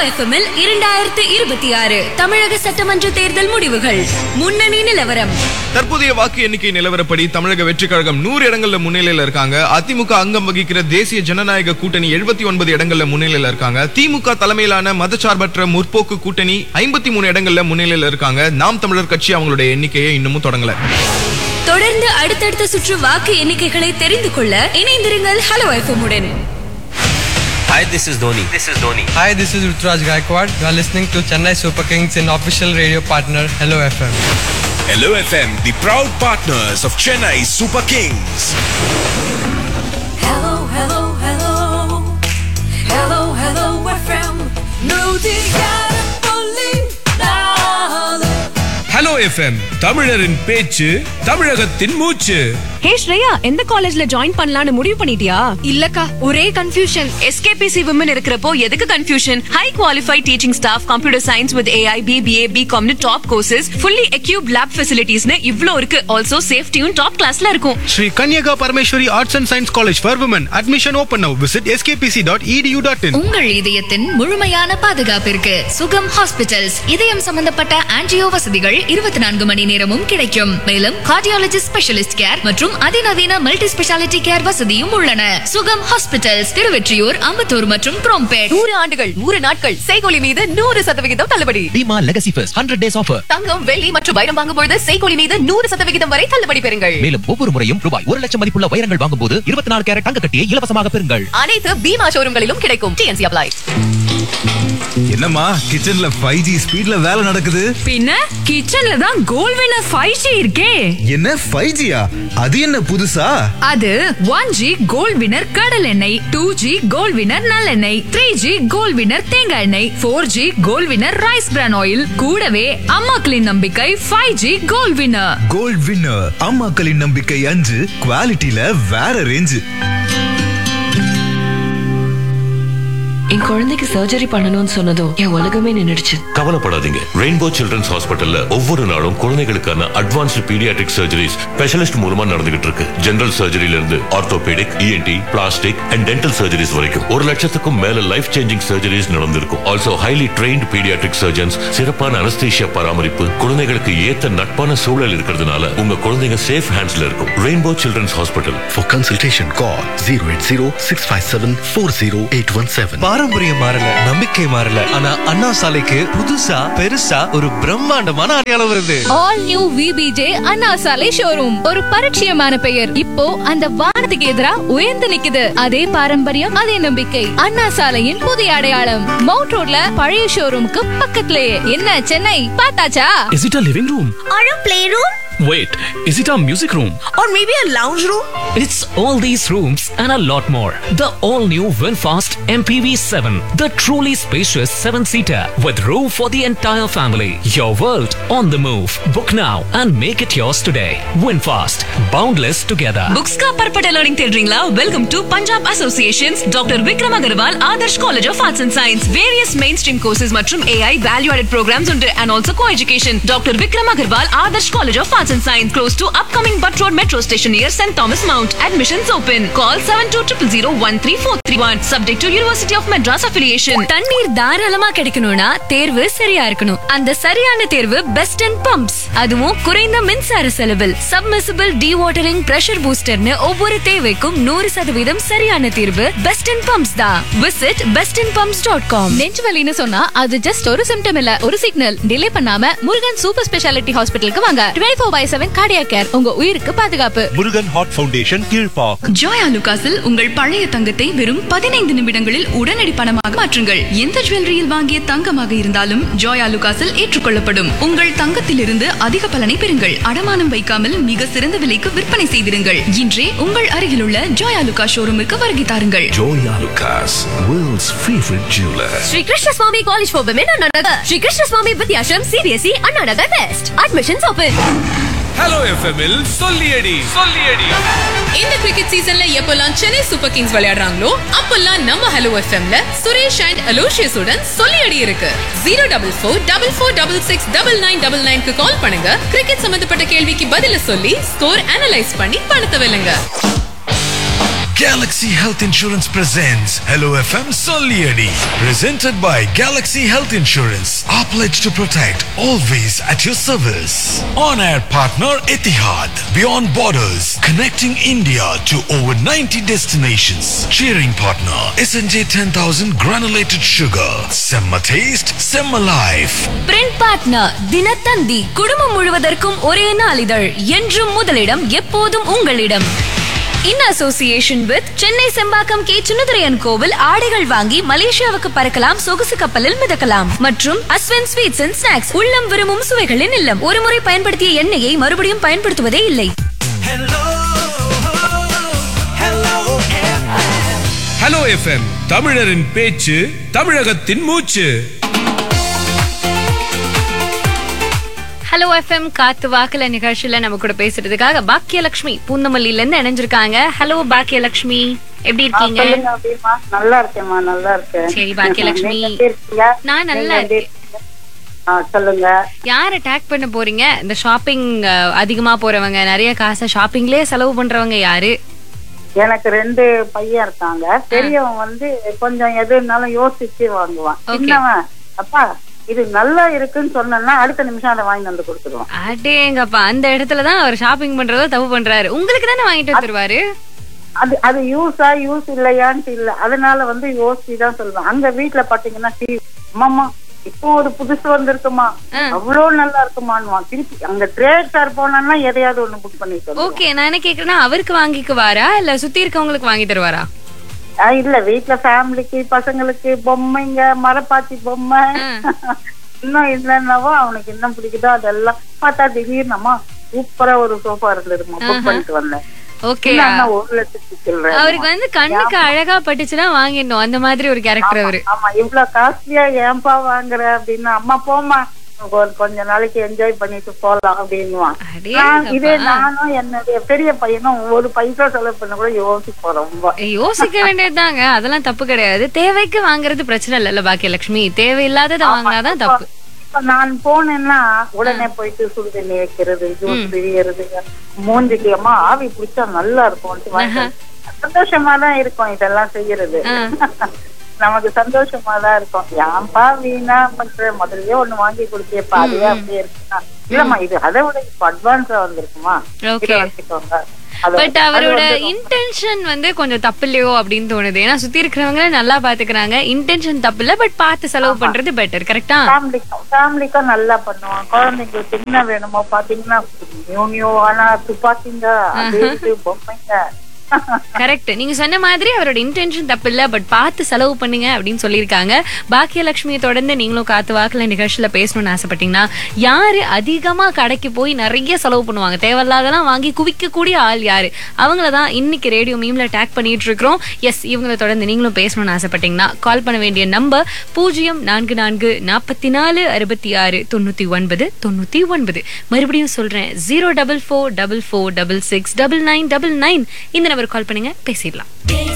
எஃப்எம்மில் இரண்டாயிரத்து இருபத்தி ஆறு தமிழக சட்டமன்ற தேர்தல் முடிவுகள் முன்னணி நிலவரம் தற்போதைய வாக்கு எண்ணிக்கை நிலவரப்படி தமிழக வெற்றி கழகம் நூறு இடங்கள்ல முன்னிலையில இருக்காங்க அதிமுக அங்கம் வகிக்கிற தேசிய ஜனநாயக கூட்டணி எழுபத்தி ஒன்பது இடங்கள்ல முன்னிலையில இருக்காங்க திமுக தலைமையிலான மதச்சார்பற்ற முற்போக்கு கூட்டணி ஐம்பத்தி மூணு இடங்கள்ல முன்னிலையில இருக்காங்க நாம் தமிழர் கட்சி அவங்களுடைய எண்ணிக்கையை இன்னமும் தொடங்கல தொடர்ந்து அடுத்தடுத்த சுற்று வாக்கு எண்ணிக்கைகளை தெரிந்து கொள்ள இணைந்திருங்கள் ஹலோ எஃப்எம் உடன் Hi, this is Dhoni. This is Dhoni. Hi, this is Rutraj Gaikwad. You are listening to Chennai Super Kings in official radio partner Hello FM. Hello FM, the proud partners of Chennai Super Kings. Hello, hello, hello. Hello, hello, FM. Hello FM தமிழரின் பேச்சு தமிழகத்தின் மூச்சு ஹே ஸ்ரேயா எந்த காலேஜ்ல join பண்ணலாம்னு முடிவு பண்ணிட்டியா இல்லக்கா ஒரே கன்ஃபியூஷன் எஸ்கேபிசி விமன் இருக்கிறப்போ எதுக்கு confusion high qualified teaching staff computer science with AI BBA பிகாம்னு top courses fully equip lab ஃபெசிலிட்டிஸ்னு இவ்ளோ இருக்கு ஆல்சோ சேஃப்டியும் டாப் கிளாஸ்ல இருக்கும் Sri Kanyaka Parmeshwari Arts and Science College for Women. Admission open now. Visit skpc.edu.in. உங்கள் இதயத்தின் முழுமையான பாதுகாப்பிற்கு சுகம் ஹாஸ்பிட்டல்ஸ் இதயம் சம்பந்தப்பட்ட ஆன்ஜியோ வசதிகள் இருபத்தி நான்கு மணி நேரமும் கிடைக்கும் மேலும் கார்டியாலஜிஸ்ட் ஸ்பெஷலிஸ்ட் கேர் மற்றும் அதிநவீன மல்டி ஸ்பெஷாலிட்டி கேர் வசதியும் உள்ளன சுகம் ஹாஸ்பிட்டல்ஸ் திருவெற்றியூர் அம்பத்தூர் மற்றும் குரோம்பேட் நூறு ஆண்டுகள் நூறு நாட்கள் செய்கொலி மீது நூறு சதவிகிதம் தள்ளுபடி Bhima legacy first hundred days offer தங்கம் வெள்ளி மற்றும் வைரம் வாங்கும் பொழுது செய்கொலி மீது நூறு சதவிகிதம் வரை தள்ளுபடி பெறுங்கள் மேலும் ஒவ்வொரு முறையும் ரூபாய் ஒரு லட்சம் மதிப்புள்ள வைரங்கள் வாங்கும் போது இருபத்தி நாலு கேரட் தங்க கட்டியை இலவசமாக பெறுங்கள் அனைத்து பீமா ஷோரூம்களிலும் கிடைக்கும் டிஎன்சி அப்ளை என்னம்மா கிச்சன்ல ஃபைவ் ஜி ஸ்பீட்ல வேலை நடக்குது பின்ன கிச்சன்ல தான் கோல் வினர் ஃபைவ் ஜி இருக்கே என்ன ஃபைவ் ஜியா அது என்ன புதுசா அது ஒன் ஜி கோல்ட் வினர் கடல் எண்ணெய் டூ ஜி கோல்ட் வினர் நல்லெண்ணெய் த்ரீ ஜி கோல்ட் வினர் தேங்காய் எண்ணெய் four G gold winner rice bran oil கூடவே அம்மாக்களின் நம்பிக்கை five G gold winner gold winner அம்மாக்களின் நம்பிக்கை அஞ்சு குவாலிட்டியில வேற ரேஞ்சு என் குழந்தைக்கு சர்ஜரி பண்ணணும்னு சொன்னதும் என் உலகமே நின்னுடுச்சு கவலைப்படாதீங்க ரெயின்போ சில்ட்ரன்ஸ் ஹாஸ்பிட்டல்ல ஒவ்வொரு நாளும் குழந்தைகளுக்கான அட்வான்ஸ்டு பீடியாட்ரிக் சர்ஜரிஸ் ஸ்பெஷலிஸ்ட் மூலமா நடந்துகிட்டு இருக்கு ஜெனரல் சர்ஜரியில இருந்து orthopaedic ENT plastic and dental surgeries வரைக்கும் ஒரு லட்சத்துக்கும் மேல லைஃப் சேஞ்சிங் சர்ஜரிஸ் நடந்திருக்கும் also highly trained paediatric surgeons சிறப்பான அனஸ்தீஷியா பராமரிப்பு குழந்தைகளுக்கு ஏத்த நட்பான சூழல் இருக்கிறதுனால உங்க குழந்தைங்க சேஃப் ஹேண்ட்ஸ்ல இருக்கும் rainbow children's hospital For consultation, call 080-657-40817. பாரம்பரியம் மாறல நம்பிக்கை மாறல ஆனா அண்ணா சாலைக்கு புதுசா பெருசா ஒரு பிரம்மாண்டமான அடையாளம் வருது ஆல் நியூ விபிஜே அண்ணா சாலை ஷோரூம் ஒரு பரிச்சயமான பெயர் இப்போ அந்த வானத்துக்கு எதிரா உயர்ந்து நிக்குது அதே பாரம்பரியம் அதே நம்பிக்கை அண்ணா சாலையின் புதிய அடையாளம் மவுண்ட் ரோட்ல பழைய ஷோரூமுக்கு பக்கத்திலேயே என்ன சென்னை பார்த்தாச்சா Is it a living room? Or a playroom? Wait, is it a music room? Or maybe a lounge room? It's all these rooms and a lot more. The all new Winfast MPV 7, the truly spacious 7 seater with room for the entire family. Your world on the move. Book now and make it yours today. Winfast, boundless together. Books का पर्पट learning தேடுறீங்களா welcome to Punjab associations doctor Vikram Agarwal Adarsh college of arts and science various mainstream courses மற்றும் AI value added programmes உண்டு and also coeducation doctor Vikram Agarwal Adarsh college of arts and science close to upcoming Butt road metro station near saint Thomas Mount admissions open call seven two triple zero one three four three one subject to university of Madras affiliation தண்ணீர் தாராளமா கிடைக்கணும்னா தேர்வு சரியா இருக்கணும் அந்த சரியான தேர்வு best and bumps அதுவும் குறைந்த மின்சார செலவில் சப்மிசிபிள் வாட்டரிங் பிரஷர் பூஸ்டர்னு ஒவ்வொரு தேவைக்கும் நூறு சதவீதம் சரியான தீர்வு பெஸ்ட் அண்ட் பம்ப்ஸ் தான் visit best and pumps dot com நெஞ்சு வலின்னு சொன்னா அது ஜஸ்ட் ஒரு சிம்டம் இல்ல ஒரு சிக்னல் டிலே பண்ணாம முருகன் சூப்பர் ஸ்பெஷாலிட்டி ஹாஸ்பிட்டலுக்கு வாங்க twenty four by seven cardia care உங்க உயிருக்கு பாதுகாப்பு முருகன் ஹார்ட் ஃபவுண்டேஷன் கீழ்பாக் ஜோயா லுகாஸில் உங்கள் பழைய தங்கத்தை வெறும் பதினைந்து நிமிடங்களில் உடனடி பணமாக மாற்றுங்கள் எந்த ஜுவல்லரியில் வாங்கிய தங்கமாக இருந்தாலும் ஜோயா லுகாஸில் ஏற்றுக்கொள்ளப்படும் உங்கள் தங்கத்திலிருந்து அதிக பலனை பெறுங்கள் அடமானம் வைக்காமல் மிக சிறந்த விலைக்கு விற்பனை செய்திருங்கள் இன்றே உங்கள் அருகிலுள்ள ஜோயா லுகா ஷோரூமுக்கு வருகை தாருங்கள் Joya Lucas, world's favorite jeweler. Sri Krishna Swamy college for women Anna Nagar Sri Krishna Swamy Vidyashram CBSE Anna Nagar west admissions open hello எஃப்எம்மில் சொல்லியடி சொல்லியடி இந்த கிரிக்கெட் சீசன்ல எப்பெல்லாம் சென்னை சூப்பர் கிங்ஸ் விளையாடுறாங்களோ அப்பெல்லாம் நம்ம ஹலோ எஃப்எம்ல சுரேஷ் அண்ட் அலோஷியஸ் உடன் சொல்லி அடி இருக்கு zero double four double four double six double nine double நைன்க்கு கால் பண்ணுங்க கிரிக்கெட் சம்பந்தப்பட்ட கேள்விக்கு பதில சொல்லி ஸ்கோர் அனலைஸ் பண்ணி பணத்தை வெல்லுங்க Galaxy Health Insurance presents Hello FM Solieri. Presented by Galaxy Health Insurance. Our pledge to protect, always at your service. On air partner Etihad. Beyond borders, connecting India to over 90 destinations. Cheering partner SNJ 10000 granulated sugar. Semma taste, Semma life. Print partner Dinathanthi குடும்பம் முழுவதற்கும் ஒரே நாளிதழ் என்றும் முதலிடம் எப்போதும் உங்களிடம் in association with Chennai Sembakkam K சுனதுரையன் கோவில் ஆடைகள் வாங்கி மலேசியாவுக்கு பறக்கலாம் சொகுசு கப்பலில் மிதக்கலாம் மற்றும் அஸ்வன் ஸ்வீட்ஸ் அண்ட் ஸ்நாக்ஸ் உள்ளம் விரும்பும் சுவைகளின் இல்லம் ஒருமுறை பயன்படுத்திய எண்ணெயை மறுபடியும் பயன்படுத்துவதே இல்லை ஹலோ எஃப்எம் தமிழரின் பேச்சு தமிழகத்தின் மூச்சு ஹலோ எஃப்எம் காத்து வாக்குல நிகழ்ச்சியில நம்ம கூட பேசுறதுக்காக பாக்கியலட்சுமி பூந்தமல்லியில இருந்து இணைஞ்சிருக்காங்க ஹலோ பாக்கியலட்சுமி எப்படி இருக்கீங்க சொல்லுங்க அப்படிமா நல்லா இருக்கேம்மா நல்லா இருக்கேன் சரி, பாக்கியலட்சுமி. நீங்க எப்படி இருக்கீங்க? நான் நல்லா நீங்க எப்படி இருக்கீங்க? ஆ, சொல்லுங்க யார அட்டாக் பண்ண போறீங்க இந்த ஷாப்பிங் அதிகமா போறவங்க நிறைய காசை ஷாப்பிங்லயே செலவு பண்றவங்க யாரு எனக்கு ரெண்டு பையன் இருக்காங்க பெரியவன் வந்து கொஞ்சம் எது இருந்தாலும் யோசிச்சு வாங்குவான் Okay. சின்னவன் அப்பா இது நல்லா இருக்குன்னு சொன்னா அடுத்த நிமிஷம் அதை வாங்கி வந்து கொடுத்துருவான் அடேங்கப்பா அந்த இடத்துலதான் அவர் ஷாப்பிங் பண்றதோ தப்பு பண்றாரு உங்களுக்கு தானே வாங்கிட்டு வந்துருவாரு அது அது யூஸா யூஸ் இல்லையான்ட்டு இல்ல அதனால வந்து யோசிச்சு தான் சொல்லுவேன் அங்க வீட்டுல பாத்தீங்கன்னா டிவி அம்மா இப்போ ஒரு புதுசு வந்திருக்குமா அவ்வளவு நல்லா இருக்குமான்னுவான் திருப்பி அங்க ட்ரேட் சார் போனா எதையாவது ஒண்ணு புக் பண்ணிட்டு வருவான். ஓகே நான் என்ன கேக்குறேன்னா அவருக்கு வாங்கிக்குவாரா இல்ல சுத்தி இருக்கவங்களுக்கு வாங்கி தருவாரா ஆ, இல்ல வீட்ல ஃபேமிலிக்கு பசங்களுக்கு பொம்மைங்க மரப்பாச்சி பொம்மை இன்னும் இல்லைன்னாவோ அவனுக்கு என்ன பிடிக்குதோ அதெல்லாம் பார்த்தா திடீர்னு சூப்பரா ஒரு சோஃபா இருந்ததுமா புக் பண்ணிட்டு வந்தேன் ஓகே இல்ல, அண்ணா, ஒரு லட்சத்துக்கு சில்லறை. அவருக்கு வந்து கண்ணுக்கு அழகா பட்டுச்சுன்னா வாங்கிடணும் அந்த மாதிரி ஒரு கேரக்டர் அவரு ஆமா இவ்வளவு காஸ்ட்லியா ஏன்பா வாங்குற அப்படின்னு அம்மா போமா ஒரு கொஞ்ச நாளைக்கு என்ஜாய் பண்ணிட்டு போலாம் அப்படின்னுவான் நான் இதே நானும் என்னுடைய பெரிய பையனும் ஒரு பைசா செலவு பண்ண கூட யோசிப்போம் ரொம்ப யோசிக்க வேண்டியதுதாங்க அதெல்லாம் தப்பு கிடையாது தேவைக்கு வாங்குறது பிரச்சனை இல்லல்ல பாக்கியலட்சுமி தேவையில்லாததை வாங்கினாதான் தப்பு இப்ப நான் போனேன்னா உடனே போயிட்டு சுடுதண்ணி வைக்கிறது ஜூஸ் பிரியறது மூஞ்சிக்கு அம்மா ஆவி பிடிச்சா நல்லா இருக்கும் வாங்கி சந்தோஷமா தான் இருக்கும் இதெல்லாம் செய்யறது நமக்கு சந்தோஷமா தான் இருக்கும் ஏன்பா வீணா பண்ற முதல்லயே ஒண்ணு வாங்கி கொடுத்தியப்பா அதுவே அப்படியே இருக்குன்னா இல்லம்மா இது அதை விட இப்ப அட்வான்ஸா வந்திருக்குமா Okay. இதை வச்சுக்கோங்க அது- பட் அது அவரோட வந்து ரொம்ப- இன்டென்ஷன் வந்து கொஞ்சம் தப்பு இல்லையோ அப்படின்னு தோணுது ஏன்னா சுத்தி இருக்கிறவங்க நல்லா பாத்துக்கிறாங்க இன்டென்ஷன் தப்பு இல்ல பட் பார்த்து செலவு பண்றது பெட்டர் கரெக்டா ஃபேமிலிக்கும் ஃபேமிலிக்கும் நல்லா பண்ணுவான் குழந்தைங்களுக்கு என்ன வேணுமோ பாத்தீங்கன்னா நியூ நியூ ஆனா துப்பாக்கிங்க அது இது பொம்மைங்க கரெக்ட் நீங்க சொன்ன மாதிரி அவரோட இன்டென்ஷன் தப்பு இல்ல பட் பார்த்து செலவு பண்ணுங்க அப்படின்னு சொல்லியிருக்காங்க பாக்கியலட்சுமியை தொடர்ந்து நீங்களும் காத்து வாக்குல நிகழ்ச்சியில பேசணும்னு ஆசைப்பட்டீங்கன்னா யாரு அதிகமா கடைக்கு போய் நிறைய செலவு பண்ணுவாங்க தேவையில்லாதெல்லாம் வாங்கி குவிக்கக்கூடிய ஆள் யாரு அவங்கள தான் இன்னைக்கு ரேடியோ மீம்ல டேக் பண்ணிட்டு இருக்கிறோம் எஸ் இவங்களை தொடர்ந்து நீங்களும் பேசணும்னு ஆசைப்பட்டீங்கன்னா கால் பண்ண வேண்டிய நம்பர் பூஜ்ஜியம் நான்கு நான்கு நாற்பத்தி நாலு அறுபத்தி ஆறு தொண்ணூத்தி ஒன்பது தொண்ணூத்தி ஒன்பது மறுபடியும் சொல்றேன் zero double four double four double six double nine double nine இந்த நம்பர் கால் பண்ணுங்க பேசிடலாம்